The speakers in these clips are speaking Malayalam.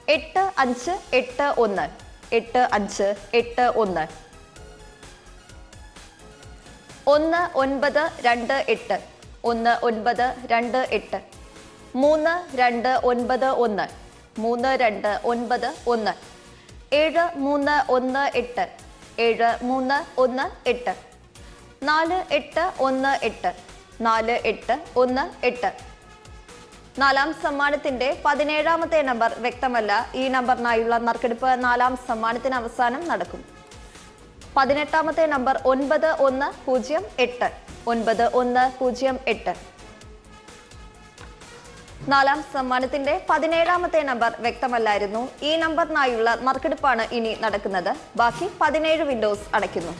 എട്ട് അഞ്ച് എട്ട് ഒന്ന് എട്ട് അഞ്ച് എട്ട് ഒന്ന് ഒന്ന് ഒൻപത് രണ്ട് എട്ട് ഒന്ന് ഒൻപത് രണ്ട് എട്ട് മൂന്ന് രണ്ട് ഒൻപത് ഒന്ന് മൂന്ന് രണ്ട് ഒൻപത് ഒന്ന് ഏഴ് മൂന്ന് ഒന്ന് എട്ട് ഏഴ് മൂന്ന് ഒന്ന് എട്ട് നാല് എട്ട് ഒന്ന് എട്ട് നാല് എട്ട് ഒന്ന് എട്ട് നാലാം സമ്മാനത്തിന്റെ പതിനേഴാമത്തെ നമ്പർ വ്യക്തമല്ല ഈ നമ്പറിനായുള്ള നറുക്കെടുപ്പ് നാലാം സമ്മാനത്തിന് അവസാനം നടക്കും പതിനെട്ടാമത്തെ നമ്പർ ഒൻപത് ഒന്ന് പൂജ്യം എട്ട് ഒൻപത് ഒന്ന് പൂജ്യം എട്ട് നാലാം സമ്മാനത്തിന്റെ പതിനേഴാമത്തെ നമ്പർ വ്യക്തമല്ലായിരുന്നു ഈ നമ്പറിനായുള്ള നറുക്കെടുപ്പാണ് ഇനി നടക്കുന്നത് ബാക്കി പതിനേഴ് വിൻഡോസ് അടയ്ക്കുന്നു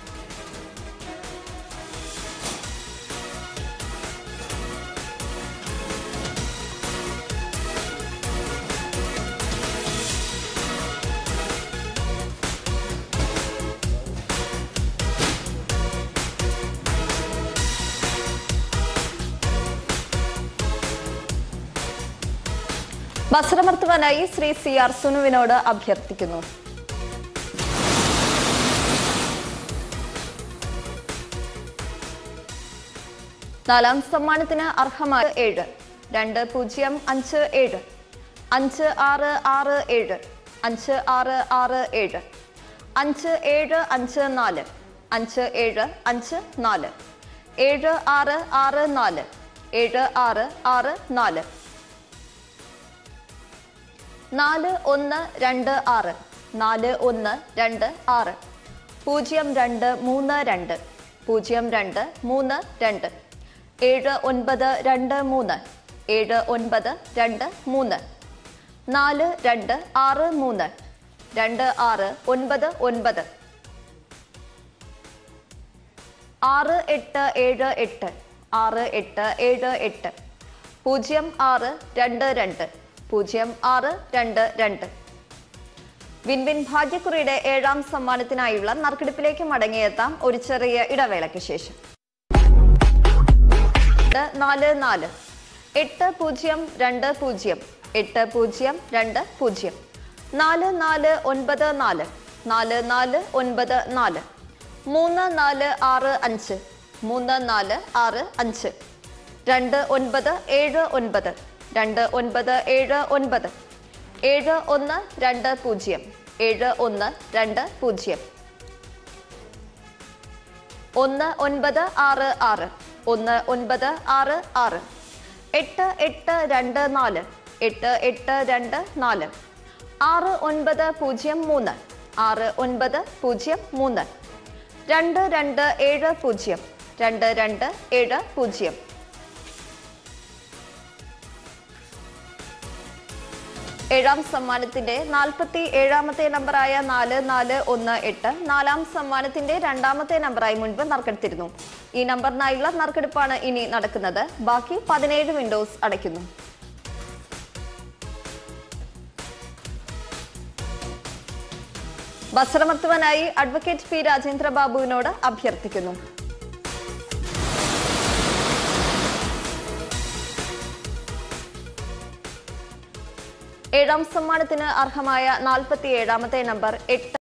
വസ്ത്രമർത്തുവാനായി ശ്രീ സി ആർ സുനുവിനോട് അഭ്യർത്ഥിക്കുന്നു നാലാം സമ്മാനത്തിന് അർഹമായ ഏഴ് രണ്ട് പൂജ്യം അഞ്ച് ഏഴ് അഞ്ച് ആറ് ആറ് ഏഴ് അഞ്ച് ആറ് ആറ് ഏഴ് അഞ്ച് ഏഴ് അഞ്ച് നാല് അഞ്ച് ഏഴ് അഞ്ച് നാല് ഏഴ് ആറ് ആറ് നാല് ഏഴ് ആറ് ആറ് നാല് നാല് ഒന്ന് രണ്ട് ആറ് നാല് ഒന്ന് രണ്ട് ആറ് പൂജ്യം രണ്ട് മൂന്ന് രണ്ട് പൂജ്യം രണ്ട് മൂന്ന് രണ്ട് ഏഴ് ഒൻപത് രണ്ട് മൂന്ന് ഏഴ് ഒൻപത് രണ്ട് മൂന്ന് നാല് രണ്ട് ആറ് മൂന്ന് രണ്ട് ആറ് ഒൻപത് ഒൻപത് ആറ് എട്ട് ഏഴ് എട്ട് ആറ് എട്ട് ഏഴ് എട്ട് പൂജ്യം ആറ് രണ്ട് രണ്ട് പൂജ്യം ആറ് രണ്ട് രണ്ട് വിൻവിൻ ഭാഗ്യക്കുറിയുടെ ഏഴാം സമ്മാനത്തിനായുള്ള നറുക്കെടുപ്പിലേക്ക് മടങ്ങിയെത്താം ഒരു ചെറിയ ഇടവേളയ്ക്ക് ശേഷം എട്ട് നാല് നാല് എട്ട് പൂജ്യം രണ്ട് പൂജ്യം എട്ട് പൂജ്യം രണ്ട് പൂജ്യം നാല് നാല് ഒൻപത് നാല് നാല് നാല് ഒൻപത് നാല് മൂന്ന് നാല് ആറ് അഞ്ച് മൂന്ന് നാല് ആറ് അഞ്ച് രണ്ട് ഒൻപത് ഏഴ് ഒൻപത് രണ്ട് ഒൻപത് ഏഴ് ഒൻപത് ഏഴ് ഒന്ന് രണ്ട് പൂജ്യം ഏഴ് ഒന്ന് രണ്ട് പൂജ്യം ഒന്ന് ഒൻപത് ആറ് ആറ് ഒന്ന് ഒൻപത് ആറ് ആറ് എട്ട് എട്ട് രണ്ട് നാല് എട്ട് എട്ട് രണ്ട് നാല് ആറ് ഒൻപത് പൂജ്യം മൂന്ന് ആറ് ഒൻപത് പൂജ്യം മൂന്ന് രണ്ട് രണ്ട് ഏഴ് പൂജ്യം രണ്ട് രണ്ട് ഏഴ് പൂജ്യം ഏഴാം സമ്മാനത്തിന്റെ നാൽപ്പത്തി ഏഴാമത്തെ നമ്പറായ നാല് നാല് ഒന്ന് എട്ട് നാലാം സമ്മാനത്തിന്റെ രണ്ടാമത്തെ നമ്പറായി മുൻപ് നറുക്കെടുത്തിരുന്നു ഈ നമ്പറിനായുള്ള നറുക്കെടുപ്പാണ് ഇനി നടക്കുന്നത് ബാക്കി പതിനേഴ് വിൻഡോസ് അടയ്ക്കുന്നു വസ്ത്രമർത്തുവാനായി അഡ്വക്കേറ്റ് പി രാജേന്ദ്ര ബാബുവിനോട് അഭ്യർത്ഥിക്കുന്നു ഏഴാം സമ്മാനത്തിന് അർഹമായ നാൽപ്പത്തി ഏഴാമത്തെ നമ്പർ എട്ട്